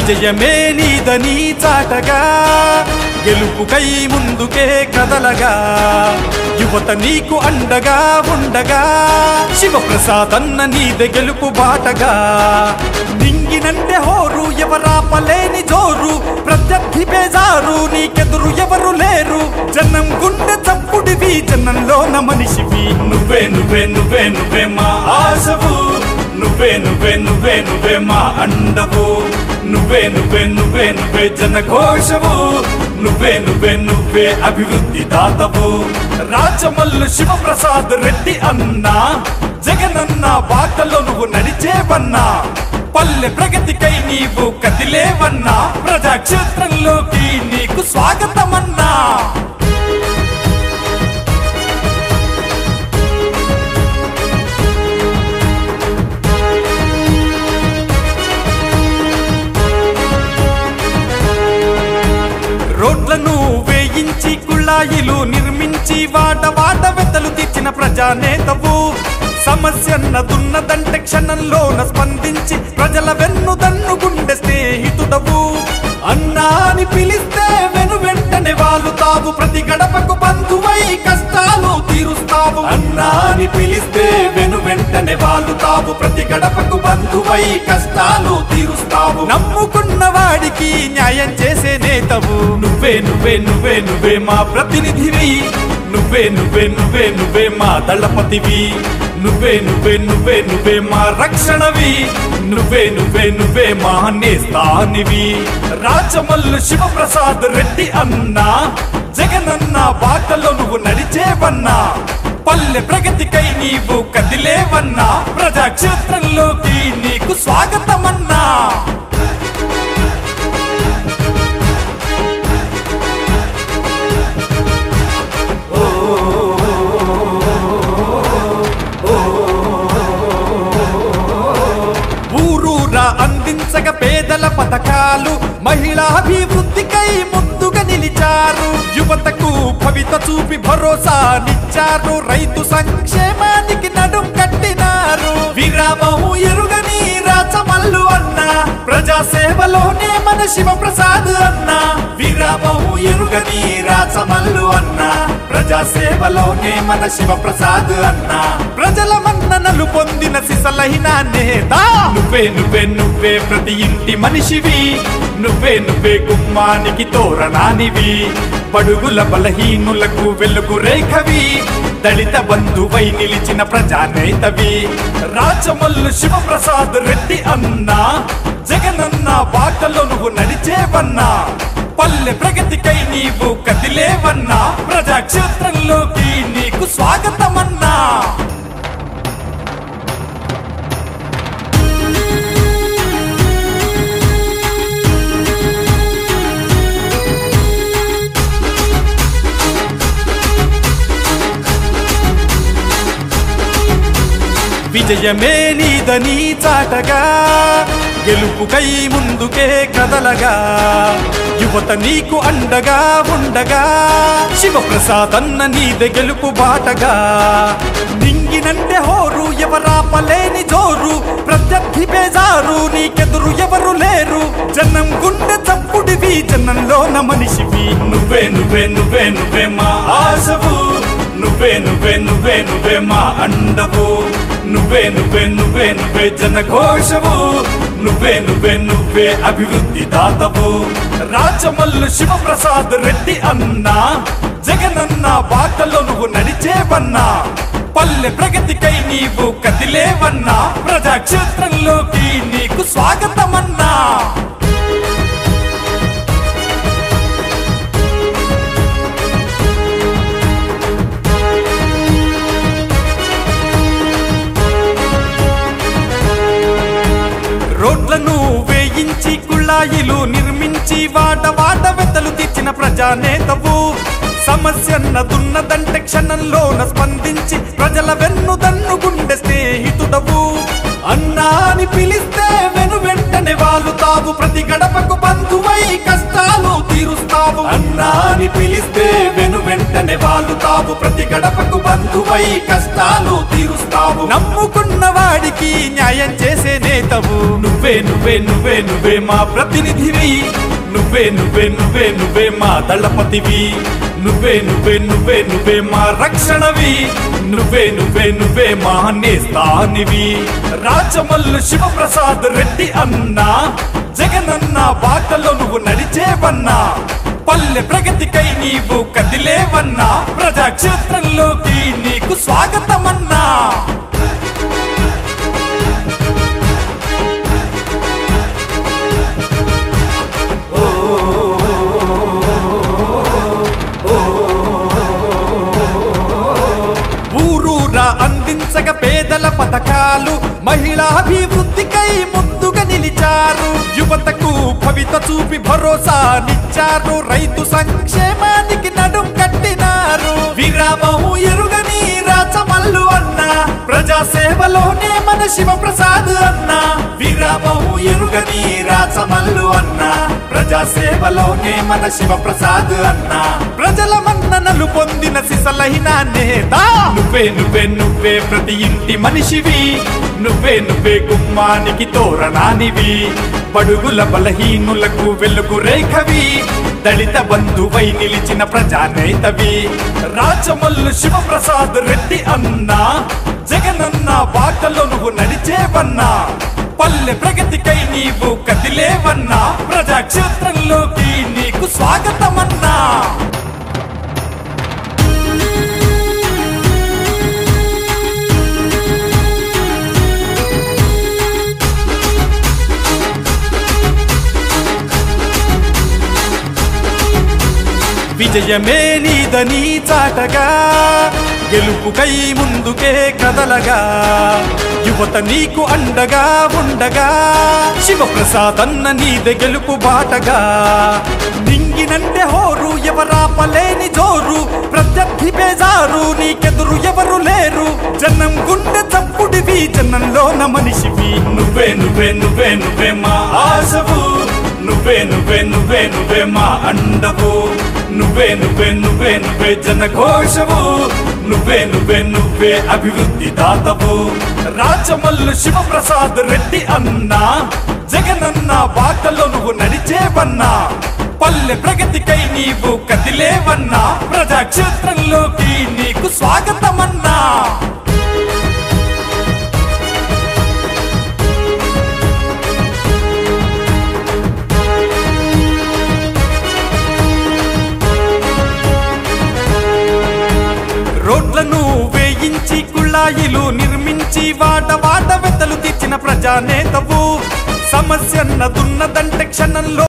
విజయమే నీదని చాటగా గెలుపుకై ముందుకే కదలగా యువత నీకు అండగా ఉండగా శివప్రసాదన్న నీదే గెలుపు బాటగా నింగినంటే హోరు ఎవరాపలేని జోరు ప్రత్యర్థి బేజారు నీకెదురు ఎవరు లేరు జనం గుండె చప్పుడివి జనంలో న మనిషివి నువ్వే నువ్వే నువ్వే నువ్వే మా ఆశవు నువ్వే నువ్వే నువ్వే నువ్వే మా అండవు నువ్వే నువ్వే నువ్వే నువ్వే జనఘోషవు నువ్వే నువ్వే నువ్వే అభివృద్ధి దాతవు రాజమల్లు శివప్రసాద్ రెడ్డి అన్నా జగనన్న బాటలో నువ్వు నడిచేవన్నా పల్లె ప్రగతికై నీవు కదిలేవన్నా ప్రజాక్షేత్రంలోకి నీకు స్వాగతమన్నా రోడ్లను వేయించి కుళాయిలు నిర్మించి వాడ వాడ వెతలు తెచ్చిన ప్రజానేతవు సమస్యన్నదున్నదంటే క్షణంలోన స్పందించి ప్రజల వెన్ను దన్ను గుండె స్నేహితుడవు అన్నా అని పిలిస్తే వెను వెంటనే వాళ్ళు తావు ప్రతి గడపకు బంధువై కష్టాలు తీరుస్తావు అన్నా అని పిలిస్తే వెను వెంటనే వాళ్ళు తావు ప్రతి గడపకు బంధువై కష్టాలు తీరుస్తావు నమ్ముకున్న వాడికి న్యాయం చేసే నేతవు నువ్వే నువ్వే నువ్వే నువ్వే మా ప్రతినిధివి నువ్వే నువ్వే నువ్వే నువ్వే మా దళపతివి నువ్వే నువ్వే నువ్వే నువ్వే మా రక్షణవి నువ్వే నువ్వే నువ్వే మా నేస్తానివి రాజమల్లు శివప్రసాద్ రెడ్డి అన్నా జగనన్న బాటలో నువ్వు నడిచేవన్నా పల్లె ప్రగతికై నీవు కదిలేవన్నా ప్రజాక్షేత్రంలోకి నీకు స్వాగతమన్నా ఊరూరా అందించగ పేదల పథకాలు మహిళాభివృద్ధికై ముందుగా నిలిచారు యువతకు భవిత చూపి భరోసానిచ్చారు రైతు సంక్షేమానికి నడుం కట్టినారు విరామము ఎరుగని రాచమల్లు అన్న ప్రజా సేవలోనే మన శివప్రసాద్ అన్న విరామము ఎరుగని రాచమల్లు అన్న ప్రజా సేవలోనే మన శివప్రసాద్ అన్న ప్రజల మన్ననలు పొందిన సిసలైన నేత నువ్వే నువ్వే నువ్వే ప్రతి ఇంటి మనిషివి నువ్వే నువ్వే గుమ్మానికి తోరణానివి పడుగుల బలహీనులకు వెలుగు రేఖవి దళిత బంధువై నిలిచిన ప్రజానేతవి రాజమల్లు శివప్రసాద్ రెడ్డి అన్నా జగనన్న బాటలో నువ్వు నడిచేవన్నా పల్లె ప్రగతికై నీవు కదిలేవన్నా ప్రజాక్షేత్రంలోకి నీకు స్వాగతమన్నా విజయమే నీదని చాటగా గెలుపుకై ముందుకే కదలగా యువత నీకు అండగా ఉండగా శివప్రసాదన్న నీదే గెలుపు బాటగా నింగినంటే హోరు ఎవరాపలేని జోరు ప్రత్యర్థి బేజారు నీకెదురు ఎవరు లేరు జనం గుండె చప్పుడివి జనంలో న మనిషివి నువ్వే నువ్వే నువ్వే నువ్వే మా ఆశవు నువ్వే నువ్వే నువ్వే నువ్వే మా అండవు నువ్వే నువ్వే నువ్వే నువ్వే జనఘోషవు నువ్వే నువ్వే నువ్వే అభివృద్ధి దాతవు రాజమల్లు శివప్రసాద్ రెడ్డి అన్నా జగనన్న బాటలో నువ్వు నడిచేవన్నా పల్లె ప్రగతికై నీవు కదిలేవన్నా ప్రజాక్షేత్రంలోకి నీకు స్వాగతమన్నా రోడ్లను వేయించి కుళాయిలు నిర్మించి వాడ వాడ వెతలు తెచ్చిన ప్రజానేతవు సమస్యన్నదున్నదంటే క్షణంలోన స్పందించి ప్రజల వెన్ను దన్ను గుండె స్నేహితుడవు అన్నా అని పిలిస్తే వెను వెంటనే వాళ్ళు తావు ప్రతి గడపకు బంధువై కష్టాలు తీరుస్తావు అన్నా అని పిలిస్తే వెను వెంటనే వాళ్ళు తావు వస్తావు ప్రతి గడపకు బంధువై కష్టాలు తీరుస్తావు నమ్ముకున్న వాడికి న్యాయం చేసే నేతవు నువ్వే నువ్వే నువ్వే నువ్వే మా ప్రతినిధివి నువ్వే నువ్వే నువ్వే నువ్వే మా దళపతివి నువ్వే నువ్వే నువ్వే నువ్వే మా రక్షణవి నువ్వే నువ్వే నువ్వే మా నేస్తానివి రాజమల్లు శివప్రసాద్ రెడ్డి అన్నా జగనన్న బాటలో నువ్వు నడిచేవన్నా పల్లె ప్రగతికై నీవు కదిలేవన్నా ప్రజాక్షేత్రంలోకి నీకు స్వాగతమన్నా ఊరూరా అందించగ పేదల పథకాలు మహిళాభివృద్ధికై ముందుగా నిలిచారు యువతకు భవిత చూపి భరోసానిచ్చారు రైతు సంక్షేమానికి నడుం కట్టినారు విరామం ఎరుగని రాచమల్లు అన్న ప్రజా సేవలోనే మన శివప్రసాద్ అన్న విరామం ఎరుగని రాచమల్లు అన్న ప్రజా సేవలోనే మన శివప్రసాద్ అన్న ప్రజల మన్ననలు పొందిన సిసలైన నేత నువ్వే నువ్వే నువ్వే ప్రతి ఇంటి మనిషివి నువ్వే నువ్వే గుమ్మానికి తోరణానివి పడుగుల బలహీనులకు వెలుగు రేఖవి దళిత బంధువై నిలిచిన ప్రజానేతవి రాజమల్లు శివప్రసాద్ రెడ్డి అన్నా జగనన్న బాటలో నువ్వు నడిచేవన్నా పల్లె ప్రగతికై నీవు కదిలేవన్నా ప్రజాక్షేత్రంలోకి నీకు స్వాగతమన్నా విజయమే నీదని చాటగా గెలుపుకై ముందుకే కదలగా యువత నీకు అండగా ఉండగా శివప్రసాద్ అన్న నీదే గెలుపు బాటగా నింగినంటే హోరు ఎవరాపలేని జోరు ప్రత్యర్థి బేజారు నీకెదురు ఎవరు లేరు జనం గుండె చప్పుడివి జనంలోన మనిషివి నువ్వే నువ్వే నువ్వే నువ్వే మా ఆశవు నువ్వే నువ్వే నువ్వే నువ్వే మా అండవు నువ్వే నువ్వే నువ్వే నువ్వే జనఘోషవు నువ్వే నువ్వే నువ్వే అభివృద్ధి దాతవు రాజమల్లు శివప్రసాద్ రెడ్డి అన్నా జగనన్న బాటలో నువ్వు నడిచేవన్నా పల్లె ప్రగతికై నీవు కదిలేవన్నా ప్రజాక్షేత్రంలోకి నీకు స్వాగతమన్నా రోడ్లను వేయించి కుళాయిలు నిర్మించి వాట వాట వెతలు తీర్చిన ప్రజానేతవు సమస్యన్నదున్నదంటే క్షణంలో